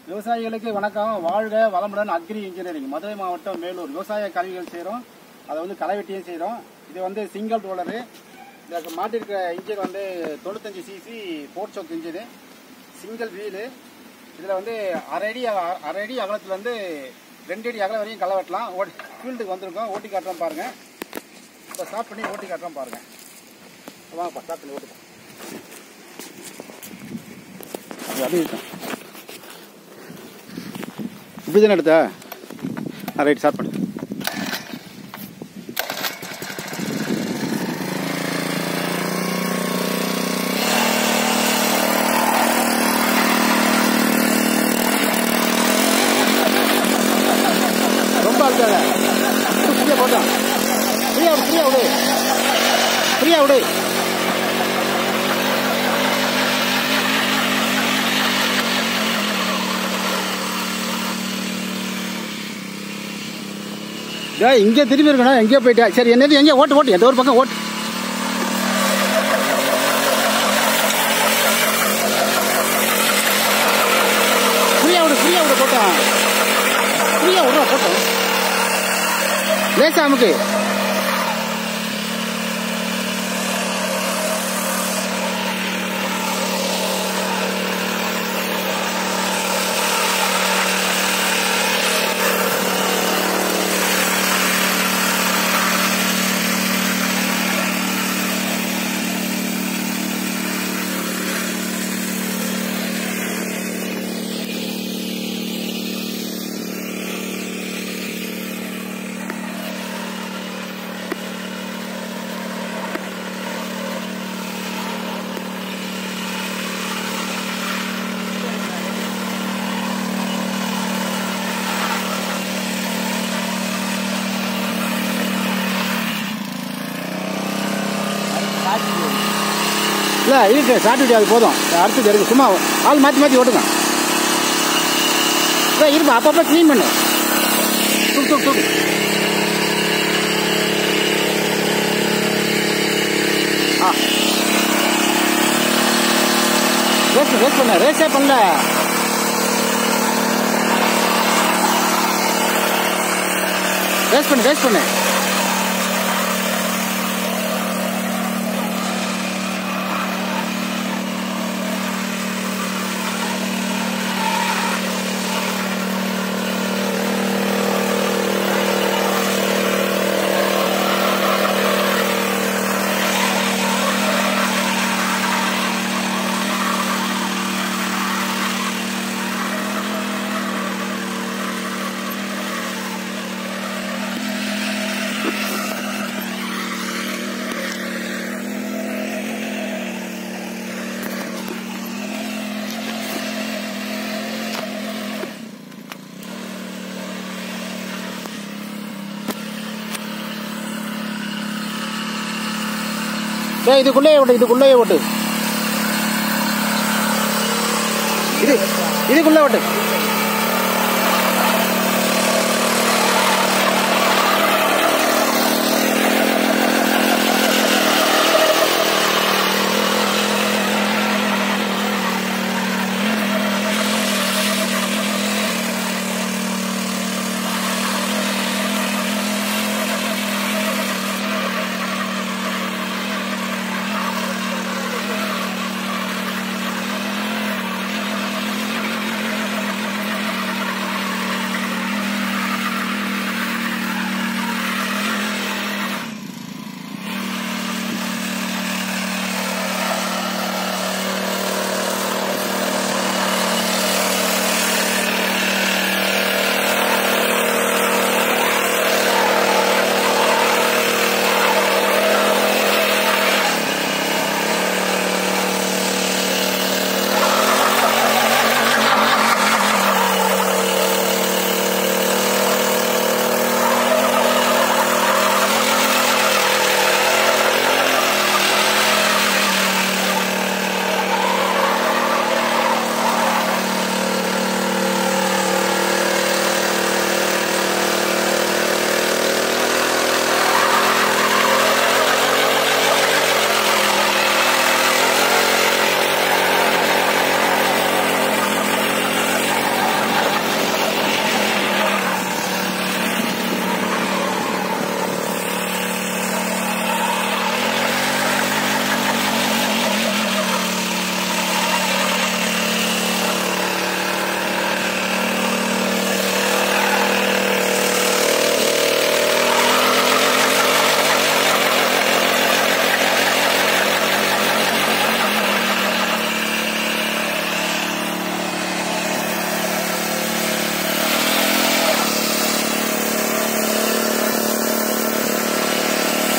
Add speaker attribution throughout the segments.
Speaker 1: விவசாயிகளுக்கு வணக்கம் வாழ்க வளமுடன் அக்ரி இன்ஜினியரிங் மதுரை மாவட்டம் மேலூர் விவசாய கருவிகள் செய்கிறோம் அதை வந்து களை வெட்டியும் செய்கிறோம் இது வந்து சிங்கிள் ரோலரு இதுக்கு மாட்டிருக்கிற இன்ஜின் வந்து தொண்ணூத்தஞ்சு CC four stroke engine single wheel இதில் வந்து அரை அடி அ- அரை அடி அகலத்தில் வந்து ரெண்டு அடி அகலம் வரையும் களை வெட்டலாம் ஓட்டி ஃபீல்டுக்கு வந்திருக்கோம் ஓட்டி காட்டுறோம் பாருங்கள் இப்போ ஸ்டார்ட் பண்ணி ஓட்டி காட்டுறோம் பாருங்கள் வாங்கப்பா ஸ்டார்ட் பண்ணி ஓட்டுப்பா அது அப்படியே இருக்கும் இப்படி தானே எடுத்த ஆ ரைட் ஸ்டார்ட் பண்ணு ரொம்ப அழுத்தாத ஃப்ரீயா போட்டோம் ஃப்ரீயா விடு ஃப்ரீயா விடு ஃப்ரீயா விடு டேய் இங்கே திரும்பி இருக்கணும் எங்கேயோ போயிட்டா சரி என்னது எங்கேயோ ஓட்டு ஓட்டு எந்த ஒரு பக்கம் ஓட்டு ஃப்ரீயா விடு ஃப்ரீயா விடு போட்டோம் ஃப்ரீயா விடுறா போட்டோம் லேசா அமுக்கு இல்லை இருக்கு சாப்பிட்டு அது போதும் அடுத்தது இருக்கு சும்மா ஆள் மாற்றி மாற்றி ஓட்டுங்க இல்லை இருப்பா அப்பப்போ க்ளீன் பண்ணு தூக்கு தூக்கு தூக்கு ஆ ரேஸ் ரேஸ் பண்ண ரேஸே பண்ணல ரேஸ் பண்ணு ரேஸ் பண்ணு டேய் இதுக்குள்ளேயே ஓட்டு இதுக்குள்ளேயே ஓட்டு இது இதுக்குள்ளே ஓட்டு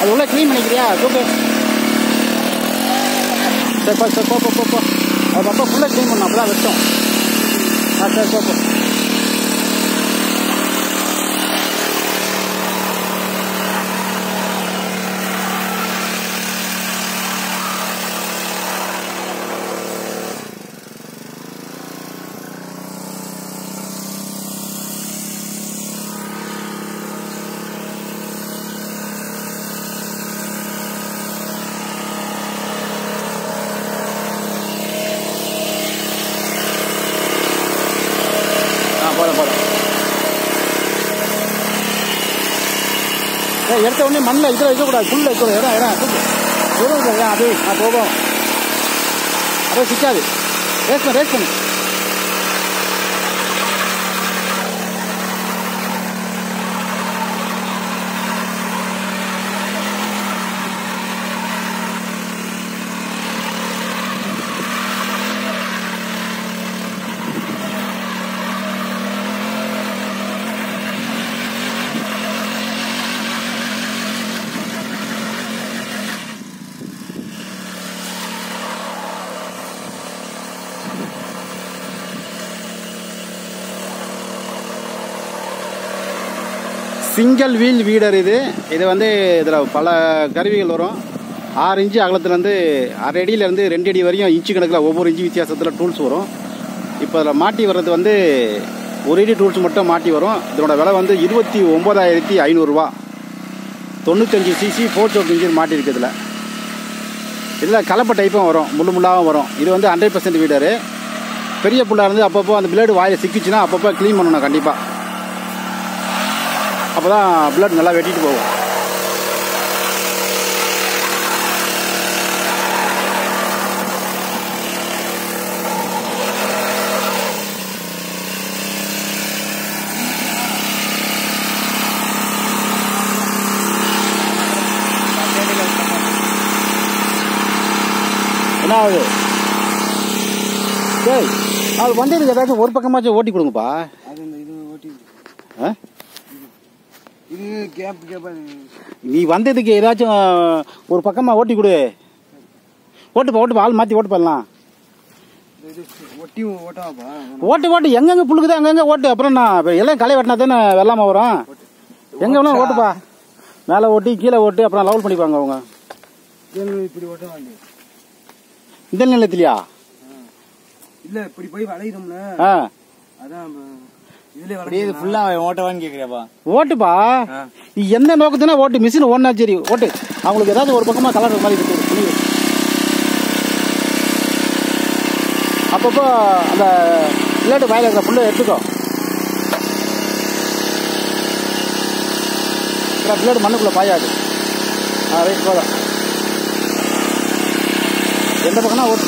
Speaker 1: அது உள்ள க்ளீன் பண்ணிக்கிறியா தூக்கு சரி போ சரி போ போ, போ போ அது அப்போ ஃபுல்லாக க்ளீன் பண்ணணும் அப்போ தான் வெட்டும் ஆ சரி போ போ ஆ போதும் போதும் ஏய் எடுத்த உடனே மண்ணில் இதில் வைக்கக்கூடாது ஃபுல்லில் வைக்கக்கூடாது இடம் இடம் தூக்கு வெறும் இல்லை ஏன் அது ஆ போகும் அப்படியே சிக்காது ரேஸ் பண்ணு ரேஸ் பண்ணு சிங்கிள் வீல் வீடர் இது இது வந்து இதில் பல கருவிகள் வரும் ஆறு இன்ச்சு அகலத்துலேருந்து அரை அடியிலேருந்து ரெண்டு அடி வரையும் இன்ச்சு கணக்கில் ஒவ்வொரு இன்ச்சு வித்தியாசத்தில் டூல்ஸ் வரும் இப்போ இதில் மாட்டி வர்றது வந்து ஒரு அடி டூல்ஸ் மட்டும் மாட்டி வரும் இதனோட விலை வந்து இருபத்தி ஒம்பதாயிரத்தி ஐநூறுரூவா தொண்ணூத்தஞ்சு சிசி ஃபோர் சோக் இன்ஜின் மாட்டியிருக்கு இதில் இதில் கலப்பை டைப்பும் வரும் முள்ளு முள்ளாகவும் வரும் இது வந்து ஹண்ட்ரட் பர்சன்ட் வீடரு பெரிய புல்லாக இருந்து அப்பப்போ அந்த பிளேடு வாயில் சிக்கிச்சுன்னா அப்பப்போ க்ளீன் பண்ணணும் கண்டிப்பாக அப்போ தான் பிளட் நல்லா வெட்டிட்டு போகும் என்ன ஆகுது டேய் அது வண்டியில் ஏதாச்சும் ஒரு பக்கமாச்சும் ஓட்டி கொடுங்கப்பா
Speaker 2: அது இந்த இது ஓட்டி
Speaker 1: ஆ
Speaker 2: இது கேப் கேப்பா
Speaker 1: நீ வந்ததுக்கு ஏதாச்சும் ஒரு பக்கமாக ஓட்டி கொடு ஓட்டுப்பா ஓட்டுப்பா ஆள் மாற்றி ஓட்டு போடலாம்
Speaker 2: இது ஒட்டி ஓட்டாப்பா
Speaker 1: ஓட்டு ஓட்டு எங்கெங்க புழுக்குதோ அங்கங்க ஓட்டு அப்புறம் நான் இப்ப எல்லாம் களை வெட்டினா தானே வெள்ளாம வரும் எங்க வேணாலும் ஓட்டுப்பா மேலே ஓட்டி கீழே ஓட்டு அப்புறம் லெவல் பண்ணிப்பாங்க அவங்க
Speaker 2: எங்களுக்கு இப்படி ஓட்ட வேண்டிய
Speaker 1: இந்த நிலத்திலையா
Speaker 2: இல்ல இப்படி போய் வளையுறோம்ல
Speaker 1: ஆ
Speaker 2: அதான் இதுல
Speaker 3: அப்படியே இது ஃபுல்லா அவன் ஓட்டவான்னு கேக்குறியாப்பா
Speaker 1: ஓட்டுப்பா
Speaker 3: ஆ.
Speaker 1: நீ எந்த நோக்கத்தினா ஓட்டு மிஷின் ஓடினா சரி ஓட்டு அவங்களுக்கு ஏதாவது ஒரு பக்கமா கலர் மாதிரி இருக்கு துணி. அப்பப்போ அந்த பிளேட்டு வாயில இருக்கிற புல்லை எடுத்துக்கோ பிளேடு மண்ணுக்குள்ள பாயாது ஆ ரைட் போதும் எந்த பக்கம்னா ஓட்டு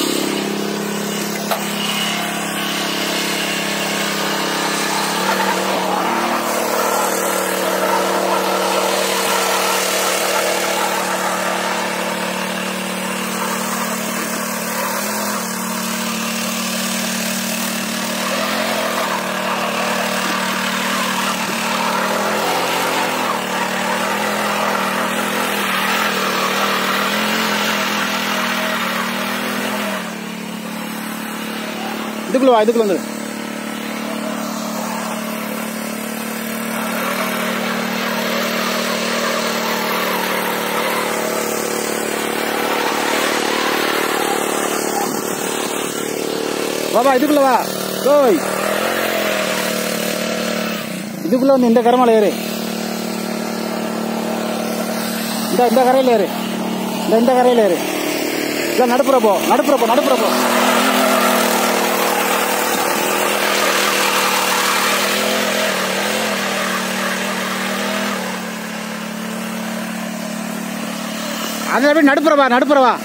Speaker 1: இதுக்குள்ள வா இதுக்குள்ள வந்து வா வா இதுக்குள்ள வா ஓய் இதுக்குள்ள வந்து இந்த கரமால ஏறு இந்த இந்த கரையில ஏறு இந்த இந்த கரையில ஏறு இல்ல நடுப்புற போ நடுப்புற போ நடுப்புற போ அதில் அப்படியே நடுப்புறவா நடுப்புறவா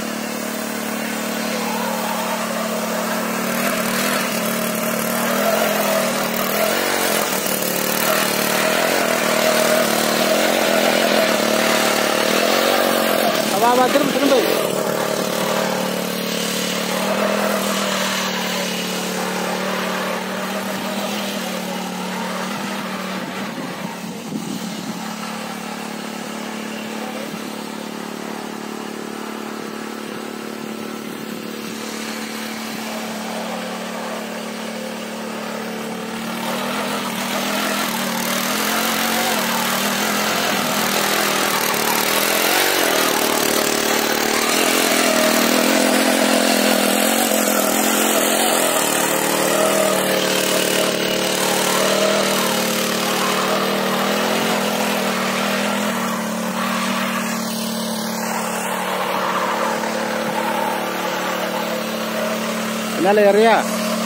Speaker 1: வா வா திரும்ப திரும்ப மேலே ஏறியா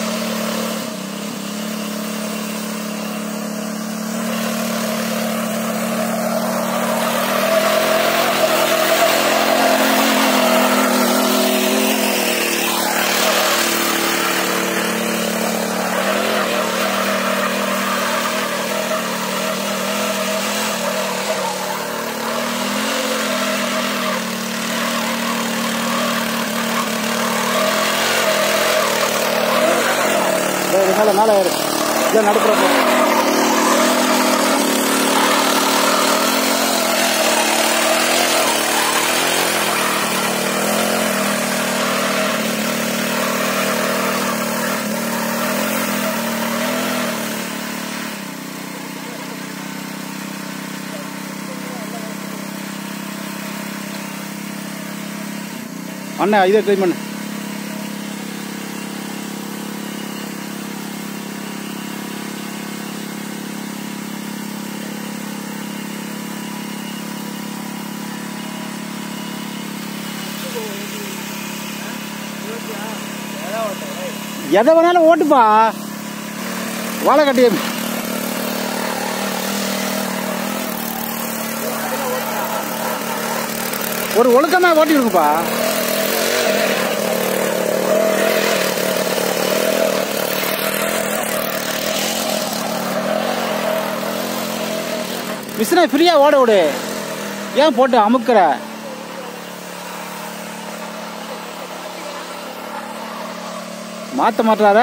Speaker 1: இது மேலே மேலே ஏறு இல்லை நடுப்புற போ அண்ணா இதை க்ளீன் பண்ணு எதை வேணாலும் ஓட்டுப்பா வாழை கட்டி ஒரு ஒழுக்கமா ஓட்டி இருக்குப்பா மிஷினை ஃப்ரீயா ஓட விடு ஏன் போட்டு அமுக்குற மாத்த மாட்டார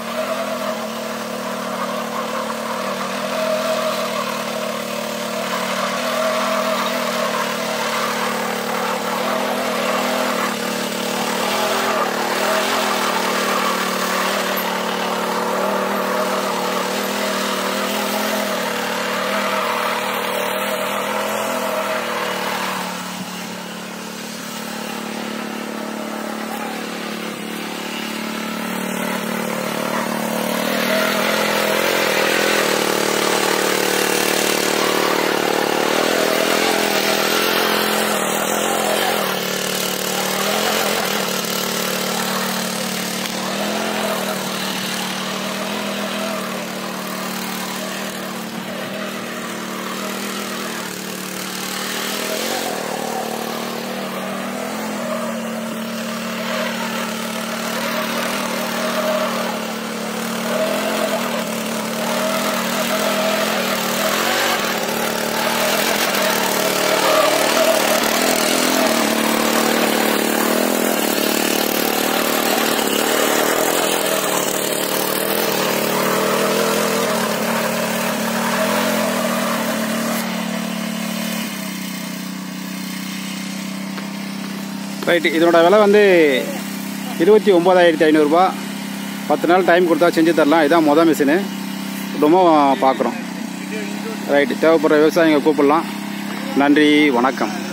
Speaker 1: ரைட்டு இதனோட விலை வந்து இருபத்தி ஒம்பதாயிரத்தி ஐநூறுரூபா பத்து நாள் டைம் கொடுத்தா செஞ்சு தரலாம் இதான் மொதல் மிஷினு ரொம்ப பார்க்குறோம் ரைட்டு தேவைப்படுற விவசாயிங்க கூப்பிடலாம் நன்றி வணக்கம்